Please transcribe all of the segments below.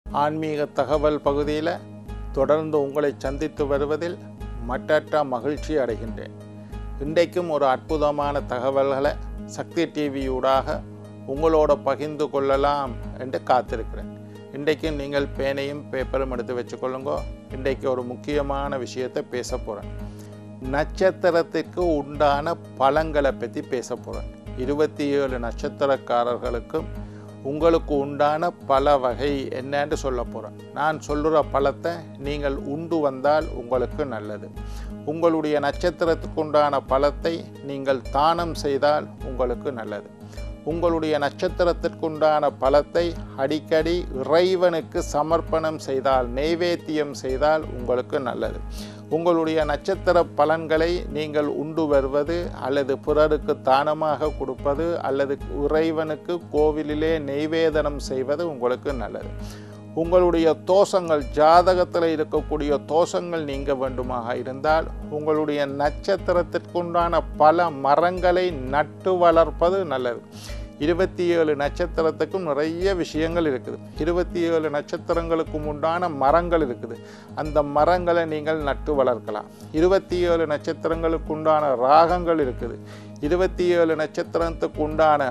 ஆன்மீக தகவல் பகுதியில் தொடர்ந்து உங்களை சந்தித்து வருவதில் மட்டற்ற மகிழ்ச்சி அடைகின்றேன் இன்றைக்கும் ஒரு அற்புதமான தகவல்களை சக்தி டிவியூடாக உங்களோட பகிர்ந்து கொள்ளலாம் என்று காத்திருக்கிறேன் இன்றைக்கும் நீங்கள் பேனையும் பேப்பரும் எடுத்து வச்சுக்கொள்ளுங்க இன்றைக்கு ஒரு முக்கியமான விஷயத்தை பேச போகிறேன் நட்சத்திரத்திற்கு உண்டான பலங்களை பற்றி பேச போகிறேன் இருபத்தி ஏழு நட்சத்திரக்காரர்களுக்கும் உங்களுக்கு உண்டான பல வகை என்னன்னு சொல்ல போகிறேன் நான் சொல்லுற பழத்தை நீங்கள் உண்டு வந்தால் உங்களுக்கு நல்லது உங்களுடைய நட்சத்திரத்துக்கு உண்டான பழத்தை நீங்கள் தானம் செய்தால் உங்களுக்கு நல்லது உங்களுடைய நட்சத்திரத்திற்குண்டான பலத்தை அடிக்கடி இறைவனுக்கு சமர்ப்பணம் செய்தால் நெய்வேத்தியம் செய்தால் உங்களுக்கு நல்லது உங்களுடைய நட்சத்திர பலன்களை நீங்கள் உண்டு வருவது அல்லது பிறருக்கு தானமாக கொடுப்பது அல்லது இறைவனுக்கு கோவிலிலே நெய்வேதனம் செய்வது உங்களுக்கு நல்லது உங்களுடைய தோஷங்கள் ஜாதகத்தில் இருக்கக்கூடிய தோஷங்கள் நீங்க வேண்டுமாக இருந்தால் உங்களுடைய நட்சத்திரத்திற்குண்டான பல மரங்களை நட்டு வளர்ப்பது நல்லது இருபத்தி ஏழு நட்சத்திரத்துக்கும் நிறைய விஷயங்கள் இருக்குது இருபத்தி ஏழு நட்சத்திரங்களுக்கும் உண்டான மரங்கள் இருக்குது அந்த மரங்களை நீங்கள் நட்டு வளர்க்கலாம் இருபத்தி ஏழு நட்சத்திரங்களுக்கு உண்டான ராகங்கள் இருக்குது இருபத்தி ஏழு நட்சத்திரத்துக்கு உண்டான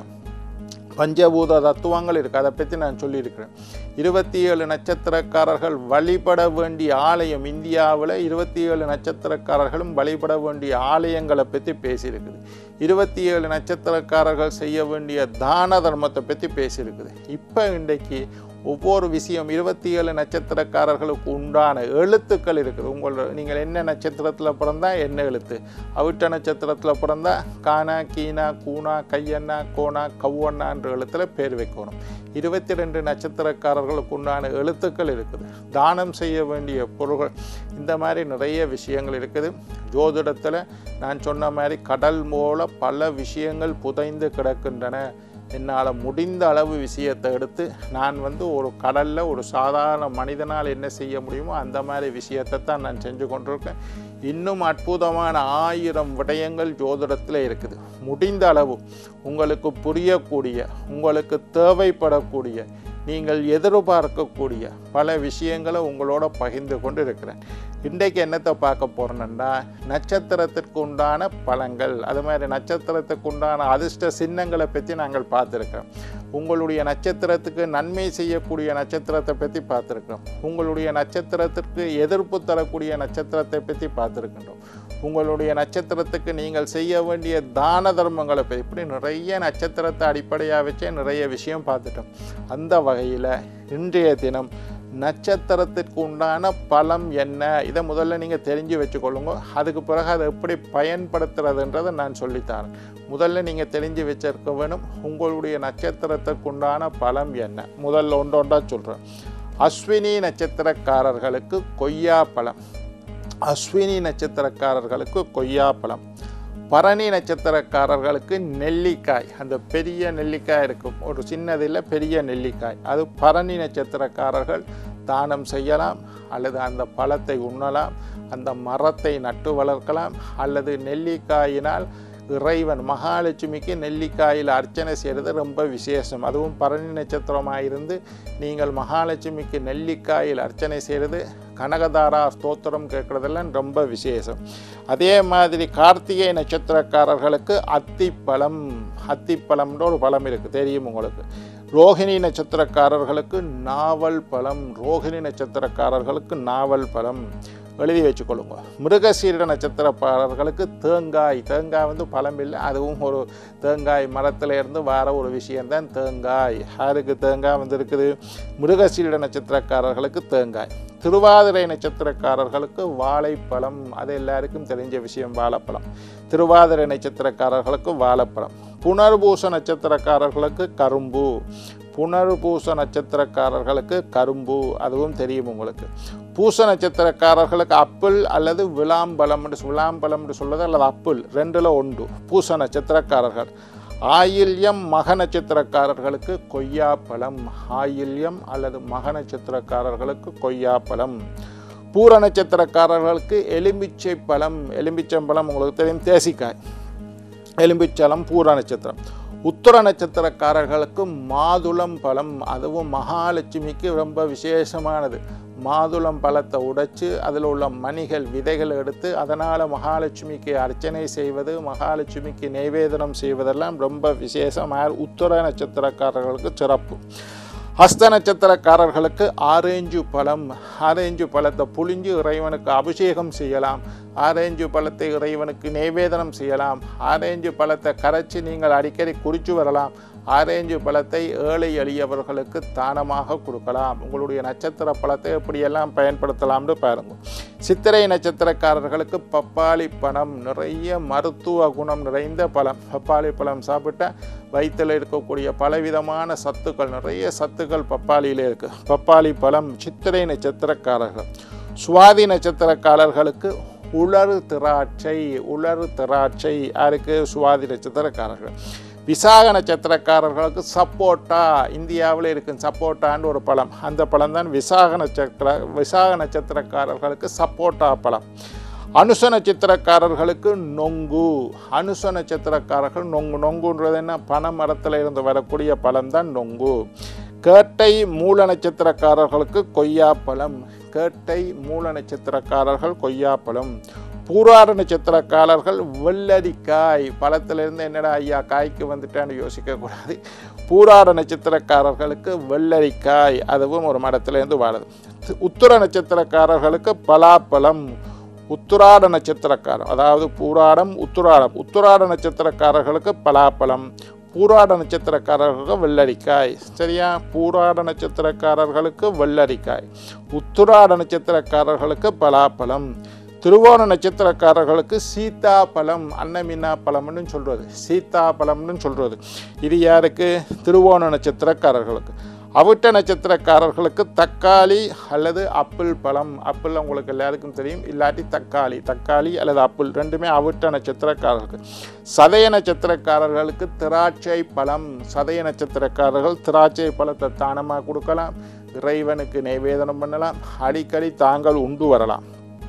பஞ்சபூத தத்துவங்கள் இருக்குது அதை பற்றி நான் சொல்லியிருக்கிறேன் இருபத்தி ஏழு நட்சத்திரக்காரர்கள் வழிபட வேண்டிய ஆலயம் இந்தியாவில் இருபத்தி ஏழு நட்சத்திரக்காரர்களும் வழிபட வேண்டிய ஆலயங்களை பற்றி பேசியிருக்குது இருபத்தி ஏழு நட்சத்திரக்காரர்கள் செய்ய வேண்டிய தான தர்மத்தை பற்றி பேசியிருக்குது இப்போ இன்றைக்கு ஒவ்வொரு விஷயம் இருபத்தி ஏழு நட்சத்திரக்காரர்களுக்கு உண்டான எழுத்துக்கள் இருக்குது உங்களோட நீங்கள் என்ன நட்சத்திரத்தில் பிறந்தா என்ன எழுத்து அவிட்ட நட்சத்திரத்தில் பிறந்தா கானா கீனா கூனா கையண்ணா கோனா கவ்வண்ணான்ற எழுத்தில் பேர் வைக்கணும் இருபத்தி ரெண்டு நட்சத்திரக்காரர்களுக்கு உண்டான எழுத்துக்கள் இருக்குது தானம் செய்ய வேண்டிய பொருள்கள் இந்த மாதிரி நிறைய விஷயங்கள் இருக்குது ஜோதிடத்தில் நான் சொன்ன மாதிரி கடல் போல பல விஷயங்கள் புதைந்து கிடக்கின்றன என்னால் முடிந்த அளவு விஷயத்தை எடுத்து நான் வந்து ஒரு கடலில் ஒரு சாதாரண மனிதனால் என்ன செய்ய முடியுமோ அந்த மாதிரி விஷயத்தை தான் நான் செஞ்சு கொண்டிருக்கேன் இன்னும் அற்புதமான ஆயிரம் விடயங்கள் ஜோதிடத்தில் இருக்குது முடிந்த அளவு உங்களுக்கு புரியக்கூடிய உங்களுக்கு தேவைப்படக்கூடிய நீங்கள் எதிர்பார்க்கக்கூடிய பல விஷயங்களை உங்களோட பகிர்ந்து கொண்டு இருக்கிறேன் இன்றைக்கு என்னத்தை பார்க்க போகிறேன்னா நட்சத்திரத்திற்கு உண்டான பலங்கள் அது மாதிரி நட்சத்திரத்துக்கு உண்டான அதிர்ஷ்ட சின்னங்களை பற்றி நாங்கள் பார்த்துருக்கோம் உங்களுடைய நட்சத்திரத்துக்கு நன்மை செய்யக்கூடிய நட்சத்திரத்தை பற்றி பார்த்துருக்கோம் உங்களுடைய நட்சத்திரத்திற்கு எதிர்ப்பு தரக்கூடிய நட்சத்திரத்தை பற்றி பார்த்துருக்கின்றோம் உங்களுடைய நட்சத்திரத்துக்கு நீங்கள் செய்ய வேண்டிய தான தர்மங்களை பற்றி இப்படி நிறைய நட்சத்திரத்தை அடிப்படையாக வச்சே நிறைய விஷயம் பார்த்துட்டோம் அந்த வகையில் இன்றைய தினம் நட்சத்திரத்திற்கு உண்டான பலம் என்ன இதை முதல்ல நீங்கள் தெரிஞ்சு வச்சுக்கொள்ளுங்க அதுக்கு பிறகு அதை எப்படி பயன்படுத்துறதுன்றதை நான் சொல்லித்தரேன் முதல்ல நீங்கள் தெரிஞ்சு வச்சிருக்க வேணும் உங்களுடைய நட்சத்திரத்திற்கு உண்டான பலம் என்ன முதல்ல ஒன்று ஒன்றா சொல்கிறேன் அஸ்வினி நட்சத்திரக்காரர்களுக்கு கொய்யா பழம் அஸ்வினி நட்சத்திரக்காரர்களுக்கு கொய்யா பழம் பரணி நட்சத்திரக்காரர்களுக்கு நெல்லிக்காய் அந்த பெரிய நெல்லிக்காய் இருக்கும் ஒரு சின்னதில் பெரிய நெல்லிக்காய் அது பரணி நட்சத்திரக்காரர்கள் தானம் செய்யலாம் அல்லது அந்த பழத்தை உண்ணலாம் அந்த மரத்தை நட்டு வளர்க்கலாம் அல்லது நெல்லிக்காயினால் இறைவன் மகாலட்சுமிக்கு நெல்லிக்காயில் அர்ச்சனை செய்கிறது ரொம்ப விசேஷம் அதுவும் பரணி நட்சத்திரமாக இருந்து நீங்கள் மகாலட்சுமிக்கு நெல்லிக்காயில் அர்ச்சனை செய்கிறது கனகதாரா ஸ்தோத்திரம் கேட்குறதெல்லாம் ரொம்ப விசேஷம் அதே மாதிரி கார்த்திகை நட்சத்திரக்காரர்களுக்கு அத்திப்பழம் அத்திப்பழம்ன்ற ஒரு பழம் இருக்குது தெரியும் உங்களுக்கு ரோகிணி நட்சத்திரக்காரர்களுக்கு நாவல் பழம் ரோகிணி நட்சத்திரக்காரர்களுக்கு நாவல் பழம் எழுதி வச்சுக்கொள்ளுங்க மிருகசீர நட்சத்திரக்காரர்களுக்கு தேங்காய் தேங்காய் வந்து பழம் இல்லை அதுவும் ஒரு தேங்காய் மரத்தில் இருந்து வர ஒரு விஷயம்தான் தேங்காய் யாருக்கு தேங்காய் வந்து இருக்குது மிருகசீர நட்சத்திரக்காரர்களுக்கு தேங்காய் திருவாதிரை நட்சத்திரக்காரர்களுக்கு வாழைப்பழம் அது எல்லாருக்கும் தெரிஞ்ச விஷயம் வாழைப்பழம் திருவாதிரை நட்சத்திரக்காரர்களுக்கு வாழைப்பழம் புனர்பூச நட்சத்திரக்காரர்களுக்கு கரும்பு புனர்பூச நட்சத்திரக்காரர்களுக்கு கரும்பு அதுவும் தெரியும் உங்களுக்கு பூச நட்சத்திரக்காரர்களுக்கு அப்பிள் அல்லது விளாம்பழம் என்று விளாம்பழம் என்று சொல்வது அல்லது அப்பிள் ரெண்டில் ஒன்று பூச நட்சத்திரக்காரர்கள் ஆயில்யம் மக நட்சத்திரக்காரர்களுக்கு கொய்யாப்பழம் ஆயில்யம் அல்லது மக நட்சத்திரக்காரர்களுக்கு கொய்யாப்பழம் பூர நட்சத்திரக்காரர்களுக்கு எலுமிச்சை பழம் எலுமிச்சம்பழம் உங்களுக்கு தெரியும் தேசிக்காய் எலும்பிச்சலம் பூர நட்சத்திரம் உத்தர நட்சத்திரக்காரர்களுக்கு மாதுளம் பழம் அதுவும் மகாலட்சுமிக்கு ரொம்ப விசேஷமானது மாதுளம் பழத்தை உடைச்சு அதில் உள்ள மணிகள் விதைகள் எடுத்து அதனால் மகாலட்சுமிக்கு அர்ச்சனை செய்வது மகாலட்சுமிக்கு நைவேதனம் செய்வதெல்லாம் ரொம்ப விசேஷமாக உத்தர நட்சத்திரக்காரர்களுக்கு சிறப்பு ஹஸ்த நட்சத்திரக்காரர்களுக்கு ஆரேஞ்சு பழம் ஆரேஞ்சு பழத்தை புழிஞ்சு இறைவனுக்கு அபிஷேகம் செய்யலாம் ஆரேஞ்சு பழத்தை இறைவனுக்கு நைவேதனம் செய்யலாம் ஆரேஞ்சு பழத்தை கரைச்சி நீங்கள் அடிக்கடி குறித்து வரலாம் ஆரேஞ்சு பழத்தை ஏழை எளியவர்களுக்கு தானமாக கொடுக்கலாம் உங்களுடைய நட்சத்திர பழத்தை எப்படியெல்லாம் பயன்படுத்தலாம்னு பாருங்க சித்திரை நட்சத்திரக்காரர்களுக்கு பப்பாளி பழம் நிறைய மருத்துவ குணம் நிறைந்த பழம் பப்பாளி பழம் சாப்பிட்டா வயிற்றில் இருக்கக்கூடிய பலவிதமான சத்துக்கள் நிறைய சத்துக்கள் பப்பாளியில் இருக்குது பப்பாளி பழம் சித்திரை நட்சத்திரக்காரர்கள் சுவாதி நட்சத்திரக்காரர்களுக்கு உலரு திராட்சை உலரு திராட்சை யாருக்கு சுவாதி நட்சத்திரக்காரர்கள் விசாக நட்சத்திரக்காரர்களுக்கு சப்போட்டா இந்தியாவில் இருக்கும் சப்போட்டான்னு ஒரு பழம் அந்த பழம் தான் விசாக நட்சத்திர விசாக நட்சத்திரக்காரர்களுக்கு சப்போட்டா பழம் அனுச நட்சத்திரக்காரர்களுக்கு நொங்கு அனுச நட்சத்திரக்காரர்கள் நொங்கு நொங்குன்றது என்ன பனை மரத்தில் இருந்து வரக்கூடிய பழம் தான் நொங்கு கேட்டை மூல நட்சத்திரக்காரர்களுக்கு கொய்யாப்பழம் கேட்டை மூல நட்சத்திரக்காரர்கள் கொய்யாப்பழம் பூராட நட்சத்திரக்காரர்கள் வெள்ளரிக்காய் பழத்திலிருந்து என்னடா ஐயா காய்க்கு வந்துட்டான்னு யோசிக்கக்கூடாது பூராட நட்சத்திரக்காரர்களுக்கு வெள்ளரிக்காய் அதுவும் ஒரு மரத்திலேருந்து வாழுது உத்தர நட்சத்திரக்காரர்களுக்கு பலாப்பழம் உத்துராட நட்சத்திரக்காரம் அதாவது பூராடம் உத்துராடம் உத்துராட நட்சத்திரக்காரர்களுக்கு பலாப்பழம் பூராட நட்சத்திரக்காரர்களுக்கு வெள்ளரிக்காய் சரியா பூராட நட்சத்திரக்காரர்களுக்கு வெள்ளரிக்காய் உத்துராட நட்சத்திரக்காரர்களுக்கு பலாப்பழம் திருவோண நட்சத்திரக்காரர்களுக்கு சீத்தாப்பழம் அன்னமின்னா பழம்னு சொல்கிறது சீத்தாப்பழம்னு சொல்கிறது இது யாருக்கு திருவோண நட்சத்திரக்காரர்களுக்கு அவிட்ட நட்சத்திரக்காரர்களுக்கு தக்காளி அல்லது அப்பிள் பழம் அப்பிள் உங்களுக்கு எல்லாருக்கும் தெரியும் இல்லாட்டி தக்காளி தக்காளி அல்லது அப்பிள் ரெண்டுமே அவிட்ட நட்சத்திரக்காரர்களுக்கு சதய நட்சத்திரக்காரர்களுக்கு திராட்சை பழம் சதய நட்சத்திரக்காரர்கள் திராட்சை பழத்தை தானமாக கொடுக்கலாம் இறைவனுக்கு நைவேதனம் பண்ணலாம் அடிக்கடி தாங்கள் உண்டு வரலாம்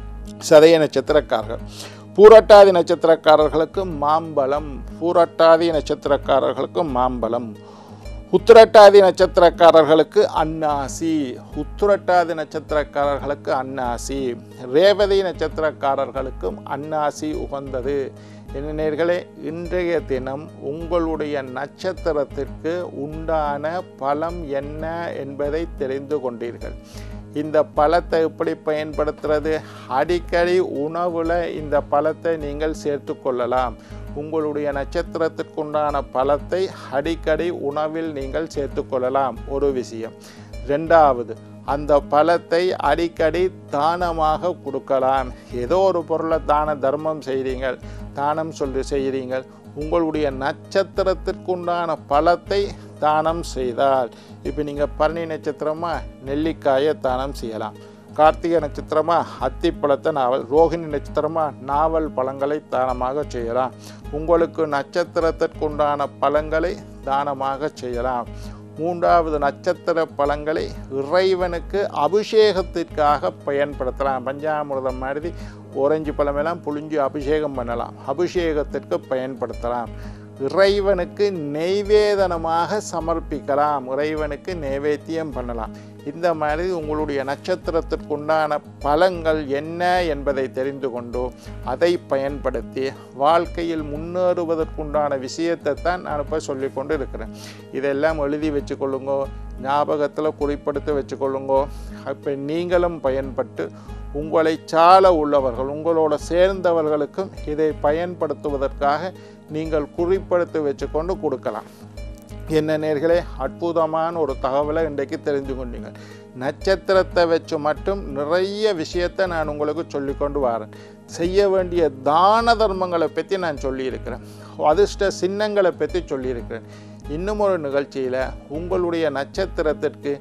சதய நட்சத்திரக்காரர்கள் பூரட்டாதி நட்சத்திரக்காரர்களுக்கு மாம்பழம் பூரட்டாதி நட்சத்திரக்காரர்களுக்கு மாம்பழம் உத்திரட்டாதி நட்சத்திரக்காரர்களுக்கு அன்னாசி உத்திரட்டாதி நட்சத்திரக்காரர்களுக்கு அன்னாசி ரேவதி நட்சத்திரக்காரர்களுக்கும் அன்னாசி உகந்தது என்ன நேர்களே இன்றைய தினம் உங்களுடைய நட்சத்திரத்திற்கு உண்டான பலம் என்ன என்பதை தெரிந்து கொண்டீர்கள் இந்த பழத்தை எப்படி பயன்படுத்துறது அடிக்கடி உணவில் இந்த பழத்தை நீங்கள் சேர்த்து கொள்ளலாம் உங்களுடைய நட்சத்திரத்திற்குண்டான பழத்தை அடிக்கடி உணவில் நீங்கள் சேர்த்து கொள்ளலாம் ஒரு விஷயம் ரெண்டாவது அந்த பழத்தை அடிக்கடி தானமாக கொடுக்கலாம் ஏதோ ஒரு பொருளை தான தர்மம் செய்கிறீங்கள் தானம் சொல்லி செய்கிறீங்கள் உங்களுடைய நட்சத்திரத்திற்குண்டான பழத்தை தானம் செய்தால் இப்போ நீங்கள் பரணி நட்சத்திரமா நெல்லிக்காயை தானம் செய்யலாம் கார்த்திகை நட்சத்திரமா அத்திப்பழத்தை நாவல் ரோகிணி நட்சத்திரமா நாவல் பழங்களை தானமாக செய்யலாம் உங்களுக்கு நட்சத்திரத்திற்குண்டான பழங்களை தானமாக செய்யலாம் மூன்றாவது நட்சத்திர பழங்களை இறைவனுக்கு அபிஷேகத்திற்காக பயன்படுத்தலாம் பஞ்சாமிர்தம் மாதிரி ஓரஞ்சு பழமெல்லாம் புழிஞ்சு அபிஷேகம் பண்ணலாம் அபிஷேகத்திற்கு பயன்படுத்தலாம் இறைவனுக்கு நெய்வேதனமாக சமர்ப்பிக்கலாம் இறைவனுக்கு நைவேத்தியம் பண்ணலாம் இந்த மாதிரி உங்களுடைய நட்சத்திரத்திற்குண்டான பலங்கள் என்ன என்பதை தெரிந்து கொண்டு அதை பயன்படுத்தி வாழ்க்கையில் முன்னேறுவதற்குண்டான விஷயத்தை தான் நான் இப்போ சொல்லி கொண்டு இருக்கிறேன் இதெல்லாம் எழுதி வச்சுக்கொள்ளுங்கோ ஞாபகத்தில் குறிப்படுத்தி வச்சுக்கொள்ளுங்கோ அப்போ நீங்களும் பயன்பட்டு உங்களை சால உள்ளவர்கள் உங்களோட சேர்ந்தவர்களுக்கும் இதை பயன்படுத்துவதற்காக நீங்கள் குறிப்படுத்தி வச்சுக்கொண்டு கொடுக்கலாம் என்ன நேர்களே அற்புதமான ஒரு தகவலை இன்றைக்கு தெரிந்து கொண்டீங்க நட்சத்திரத்தை வச்சு மட்டும் நிறைய விஷயத்தை நான் உங்களுக்கு சொல்லிக்கொண்டு வரேன் செய்ய வேண்டிய தான தர்மங்களை பற்றி நான் சொல்லியிருக்கிறேன் அதிர்ஷ்ட சின்னங்களை பற்றி சொல்லியிருக்கிறேன் இன்னும் ஒரு நிகழ்ச்சியில் உங்களுடைய நட்சத்திரத்திற்கு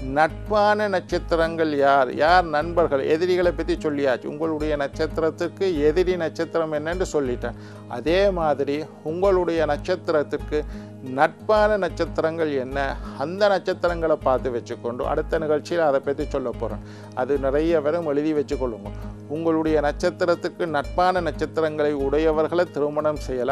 நட்பான நட்சத்திரங்கள் யார் யார் நண்பர்கள் எதிரிகளை பற்றி சொல்லியாச்சு உங்களுடைய நட்சத்திரத்திற்கு எதிரி நட்சத்திரம் என்னன்னு சொல்லிட்டேன் அதே மாதிரி உங்களுடைய நட்சத்திரத்திற்கு நட்பான நட்சத்திரங்கள் என்ன அந்த நட்சத்திரங்களை பார்த்து வச்சுக்கொண்டு அடுத்த நிகழ்ச்சியில் அதை பற்றி சொல்ல போகிறேன் அது நிறைய பேரும் எழுதி வச்சுக்கொள்ளுங்க உங்களுடைய நட்சத்திரத்துக்கு நட்பான நட்சத்திரங்களை உடையவர்களை திருமணம் செய்யலாம்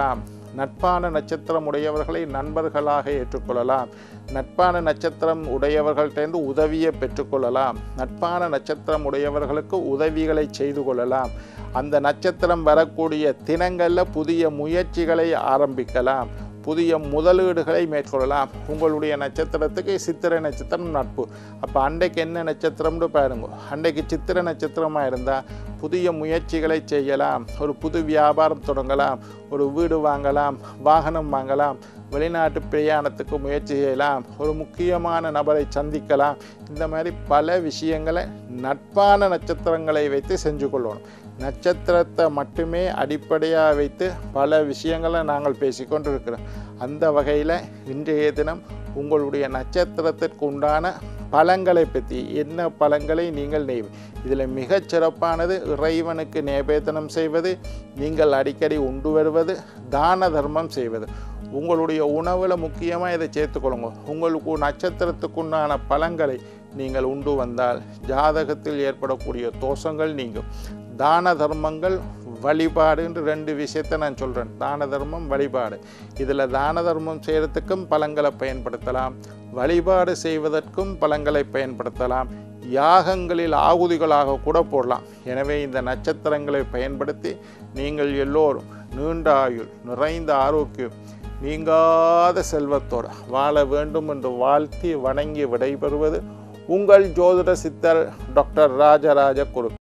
நட்பான நட்சத்திரம் உடையவர்களை நண்பர்களாக ஏற்றுக்கொள்ளலாம் நட்பான நட்சத்திரம் உடையவர்கள்டேந்து உதவியை பெற்றுக்கொள்ளலாம் நட்பான நட்சத்திரம் உடையவர்களுக்கு உதவிகளை செய்து கொள்ளலாம் அந்த நட்சத்திரம் வரக்கூடிய தினங்களில் புதிய முயற்சிகளை ஆரம்பிக்கலாம் புதிய முதலீடுகளை மேற்கொள்ளலாம் உங்களுடைய நட்சத்திரத்துக்கு சித்திரை நட்சத்திரம் நட்பு அப்போ அன்றைக்கு என்ன நட்சத்திரம்னு பாருங்க அன்றைக்கு சித்திரை நட்சத்திரமாக இருந்தால் புதிய முயற்சிகளை செய்யலாம் ஒரு புது வியாபாரம் தொடங்கலாம் ஒரு வீடு வாங்கலாம் வாகனம் வாங்கலாம் வெளிநாட்டு பிரயாணத்துக்கு முயற்சி செய்யலாம் ஒரு முக்கியமான நபரை சந்திக்கலாம் இந்த மாதிரி பல விஷயங்களை நட்பான நட்சத்திரங்களை வைத்து செஞ்சு கொள்ளணும் நட்சத்திரத்தை மட்டுமே அடிப்படையாக வைத்து பல விஷயங்களை நாங்கள் பேசிக்கொண்டு இருக்கிறோம் அந்த வகையில் இன்றைய தினம் உங்களுடைய நட்சத்திரத்திற்கு உண்டான பழங்களை பற்றி என்ன பழங்களை நீங்கள் நெய் இதில் மிகச் சிறப்பானது இறைவனுக்கு நேவேதனம் செய்வது நீங்கள் அடிக்கடி உண்டு வருவது தான தர்மம் செய்வது உங்களுடைய உணவில் முக்கியமாக இதை சேர்த்துக்கொள்ளுங்க உங்களுக்கு நட்சத்திரத்துக்குண்டான பழங்களை நீங்கள் உண்டு வந்தால் ஜாதகத்தில் ஏற்படக்கூடிய தோஷங்கள் நீங்கும் தான தர்மங்கள் வழிபாடுன்ற ரெண்டு விஷயத்தை நான் சொல்கிறேன் தான தர்மம் வழிபாடு இதில் தான தர்மம் செய்கிறதுக்கும் பழங்களை பயன்படுத்தலாம் வழிபாடு செய்வதற்கும் பழங்களை பயன்படுத்தலாம் யாகங்களில் ஆகுதிகளாக கூட போடலாம் எனவே இந்த நட்சத்திரங்களை பயன்படுத்தி நீங்கள் எல்லோரும் நீண்ட ஆயுள் நிறைந்த ஆரோக்கியம் நீங்காத செல்வத்தோடு வாழ வேண்டும் என்று வாழ்த்தி வணங்கி விடைபெறுவது உங்கள் ஜோதிட சித்தர் டாக்டர் ராஜராஜ குரு